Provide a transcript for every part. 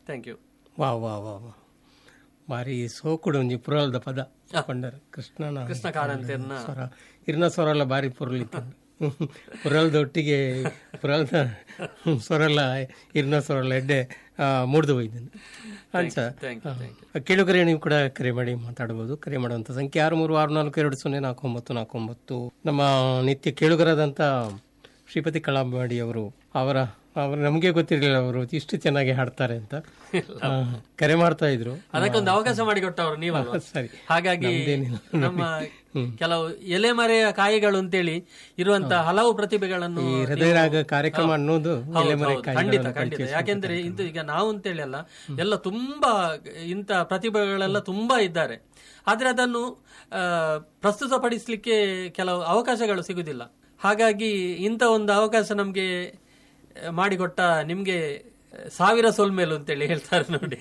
Thank you ವಾ ವಾ ವಾ ವಾ ಬಾರಿ ಸೋಕುಡು ಒಂಜಿ ಪುರಲ್ದ ಪದ ಕೊಂಡರು ಕೃಷ್ಣನ ಕೃಷ್ಣ ಕಾರಂತಿಯನ್ನ ಸ್ವರ ಇರ್ನ ಸ್ವರ ಎಲ್ಲ ಬಾರಿ ಪುರಲಿತ್ತು ಪುರಲ್ದ ಒಟ್ಟಿಗೆ ಪುರಲ್ದ ಸ್ವರ ಎಲ್ಲ ಇರ್ನ ಸ್ವರ ಎಲ್ಲ ಎಡ್ಡೆ ಮೂಡ್ದು ಹೋಯ್ದನು ಅಂಚ ಥ್ಯಾಂಕ್ ಯು ಥ್ಯಾಂಕ್ ಯು ಕೇಳುಗರೆ ನೀವು ಕೂಡ ಕರೆ ಮಾಡಿ ಮಾತಾಡಬಹುದು ಕರೆ ಮಾಡುವಂತ ಸಂಖ್ಯೆ ಆರು ಮೂರು ಆರು ನಾಲ್ಕು ಎರಡು ಸೊನ್ನೆ ನಾಲ್ಕು ಒಂಬತ್ತು ನಾಲ್ಕು ಒಂಬತ್ತು ನಮ್ಮ ನಿತ್ಯ ಕೇಳುಗರಾದಂಥ ಶ್ರೀಪತಿ ಕಳಾಂಬಾಡಿ ಅವರು ಅವರ ಅವರು ನಮಗೆ ಗೊತ್ತಿರಲಿಲ್ಲ ಅವರು ಇಷ್ಟು ಚೆನ್ನಾಗಿ ಹಾಡ್ತಾರೆ ಅಂತ ಆ, ಕರೆ ಮಾಡ್ತಾ ಇದ್ರು ಅದಕ್ಕೊಂದು ಅವಕಾಶ ಮಾಡಿಕೊಟ್ಟವರು ನೀವಲ್ವಾ ಸರಿ ಹಾಗಾಗಿ ನಮ್ಮ ಕೆಲವು ಎಲೆ ಮರೆಯ ಕಾಯಿಗಳು ಅಂತೇಳಿ ಇರುವಂತ ಹಲವು ಪ್ರತಿಭೆಗಳನ್ನು ಈ ಹೃದಯರಾಗ ಕಾರ್ಯಕ್ರಮ ಅನ್ನೋದು ಹೌದು, ಎಲೆಮರೆ ಹೌದು, ಖಂಡಿತ ಖಂಡಿತ ಯಾಕೆಂದ್ರೆ ಇಂದು ಈಗ ನಾವು ಅಂತೇಳಿ ಅಲ್ಲ ಎಲ್ಲ ತುಂಬಾ ಇಂಥ ಪ್ರತಿಭೆಗಳೆಲ್ಲ ತುಂಬಾ ಇದ್ದಾರೆ ಆದ್ರೆ ಅದನ್ನು ಆ, ಪ್ರಸ್ತುತಪಡಿಸ್ಲಿಕ್ಕೆ ಕೆಲವು ಅವಕಾಶಗಳು ಸಿಗುದಿಲ್ಲ ಹಾಗಾಗಿ ಇಂಥ ಒಂದು ಅವಕಾಶ ನಮ್ಗೆ ಆ, ಮಾಡಿಕೊಟ್ಟ ನಿಮ್ಗೆ ಸಾವಿರ ಸೋಲ್ಮೇಲು ಅಂತೇಳಿ ಹೇಳ್ತಾರೆ ನೋಡಿ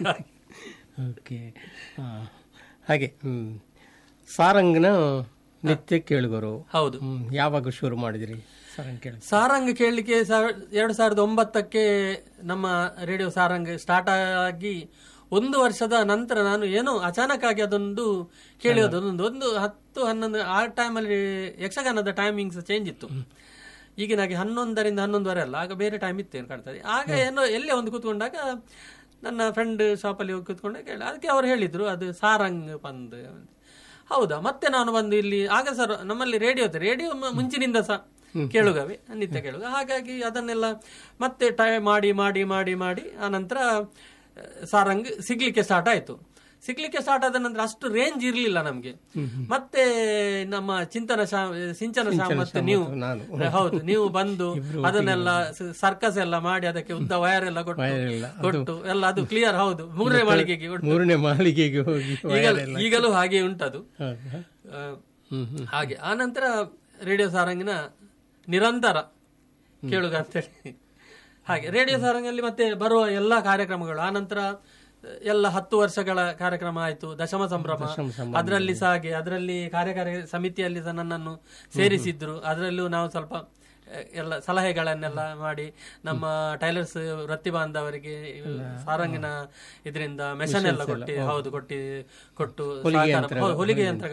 ಓಕೆ ಆ, ಹಾಗೆ ಹ್ಮ್ ಸಾರಂಗ್ನ ನಿತ್ಯ ಕೇಳುಗರು ಹೌದು ಹ್ಮ್, ಯಾವಾಗ ಶುರು ಮಾಡಿದ್ರಿ ಸಾರಂಗ್ ಕೇಳಿ ಸಾರಂಗ್ ಕೇಳಲಿಕ್ಕೆ ಎರಡು ಸಾವಿರದ ಒಂಬತ್ತಕ್ಕೆ ನಮ್ಮ ರೇಡಿಯೋ ಸಾರಂಗ್ ಸ್ಟಾರ್ಟ್ ಆಗಿ ಒಂದು ವರ್ಷದ ನಂತರ ನಾನು ಏನೋ ಅಚಾನಕ್ ಆಗಿ ಅದೊಂದು ಕೇಳಿಯೋದು ಅದೊಂದು ಒಂದು ಹತ್ತು ಹನ್ನೊಂದು ಆ ಟೈಮಲ್ಲಿ ಯಕ್ಷಗಾನದ ಟೈಮಿಂಗ್ಸ್ ಚೇಂಜ್ ಇತ್ತು ಈಗಿನಾಗೆ ಹನ್ನೊಂದರಿಂದ ಹನ್ನೊಂದುವರೆ ಅಲ್ಲ ಆಗ ಬೇರೆ ಟೈಮ್ ಇತ್ತು ಏನು ಕಾಣ್ತದೆ ಆಗ ಏನೋ ಎಲ್ಲೇ ಒಂದು ಕೂತ್ಕೊಂಡಾಗ ನನ್ನ ಫ್ರೆಂಡ್ ಶಾಪಲ್ಲಿ ಹೋಗಿ ಕೂತ್ಕೊಂಡಾಗ ಕೇಳಿ ಅದಕ್ಕೆ ಅವ್ರು ಹೇಳಿದ್ರು ಅದು ಸಾರಂಗ್ ಬಂದು ಹೌದಾ ಮತ್ತೆ ನಾನು ಬಂದು ಇಲ್ಲಿ ಆಗ ಸರ್ ನಮ್ಮಲ್ಲಿ ರೇಡಿಯೋ ಇದೆ ರೇಡಿಯೋ ಮುಂಚಿನಿಂದ ಸಹ ಕೇಳುಗವೆ ನಿತ್ಯ ಕೇಳುಗ ಹಾಗಾಗಿ ಅದನ್ನೆಲ್ಲ ಮತ್ತೆ ಟ್ರೈ ಮಾಡಿ ಮಾಡಿ ಮಾಡಿ ಮಾಡಿ ಆನಂತರ ಆ, ಸಾರಂಗ್ ಸಿಗ್ಲಿಕ್ಕೆ ಸ್ಟಾರ್ಟ್ ಆಯ್ತು ಸಿಗ್ಲಿಕ್ಕೆ ಸ್ಟಾರ್ಟ್ ಆದ ನಂತರ ಅಷ್ಟು ರೇಂಜ್ ಇರ್ಲಿಲ್ಲ ನಮ್ಗೆ ಮತ್ತೆ ನಮ್ಮ ಚಿಂತನ ಶಾ ಸಿಂಚನ ಶಾ ಮತ್ತೆ ನೀವು ನಾನು. ಹೌದು ನೀವು ಬಂದು ಅದನ್ನೆಲ್ಲ ಸರ್ಕಸ್ ಎಲ್ಲ ಮಾಡಿ ಅದಕ್ಕೆ ಉದ್ದ ವಯರ್ ಎಲ್ಲ ಕೊಟ್ಟು ಎಲ್ಲ ಕೊಟ್ಟು ಎಲ್ಲ ಅದು ಕ್ಲಿಯರ್ ಹೌದು ಮೂರನೇ ಮಾಳಿಗೆಗೆ ಕೊಟ್ಟು. ಮೂರನೇ ಮಾಳಿಗೆಗೆ ಹೋಗಿ ಈಗಲೂ ಈಗಲೂ ಹಾಗೆ ಉಂಟದು ಹೌದಾ? ಆ, ಹ್ಮ್ ಹ್ಮ್ ಹಾಗೆ ಆನಂತರ ರೇಡಿಯೋ ಸಾರಂಗಿನ ನಿರಂತರ ಕೇಳುಗ ಅಂತೇಳಿ ಹಾಗೆ ರೇಡಿಯೋ ಸಾರಂಗಲ್ಲಿ ಮತ್ತೆ ಬರುವ ಎಲ್ಲಾ ಕಾರ್ಯಕ್ರಮಗಳು ಆನಂತರ ಎಲ್ಲ ಹತ್ತು ವರ್ಷಗಳ ಕಾರ್ಯಕ್ರಮ ಆಯ್ತು ದಶಮ ಸಂಭ್ರಮ ಅದರಲ್ಲಿ ಸಹ ಹಾಗೆ ಅದರಲ್ಲಿ ಕಾರ್ಯಕಾರಿ ಸಮಿತಿಯಲ್ಲಿ ಸಹ ನನ್ನನ್ನು ಸೇರಿಸಿದ್ರು ಅದರಲ್ಲೂ ನಾವು ಸ್ವಲ್ಪ ಆ, ಎಲ್ಲ ಸಲಹೆಗಳನ್ನೆಲ್ಲ ಮಾಡಿ ನಮ್ಮ ಟೈಲರ್ಸ್ ವೃತ್ತಿ ಬಾಂಧವರಿಗೆ ಸಾರಂಗಿನ ಇದರಿಂದ ಮೆಷನ್ ಎಲ್ಲ ಕೊಟ್ಟು ಹೌದು ಕೊಟ್ಟು ಕೊಟ್ಟು ಸಹಕಾರ- ಹೌದು, ಹೊಲಿಗೆ ಯಂತ್ರಗಳ